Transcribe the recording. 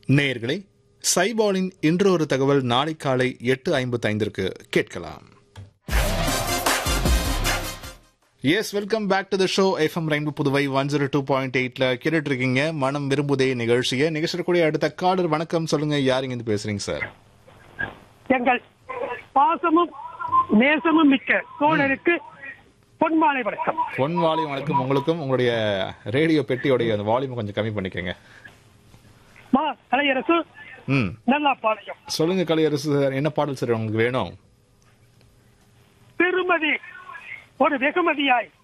நேயர்களே சைபாலின் இன்று ஒரு தகவல் நாளை காலை எட்டு ஐம்பத்தி ஐந்திற்கு கேட்கலாம் yes welcome back to the show FM rainbow Puduvai one zero two point எயிட்ல கேட்டுட்டு இருக்கீங்க மனம் விரும்புதே நிகழ்ச்சியை நிகழ்ச்சிக்கூடிய அடுத்த காலர் வணக்கம் சொல்லுங்க யாருங்க இருந்து பேசுறீங்க சார் எங்கள் பாசமும் நேசமும் மிக்க தோழருக்கு பொன்மாலை வணக்கம் பொன் வாலி வணக்கம் உங்களுக்கும் உங்களுடைய ரேடியோ பெட்டியோடைய அந்த வால்யூம் கொஞ்சம் கம்மி பண்ணிக்கோங்க மா கலையரசு ம் நல்லா பாளையம் சொல்லுங்க கலையரசு சார் என்ன பாடல் சார் உங்களுக்கு வேணும் திருமதி ஒரு வெகுமதியாய்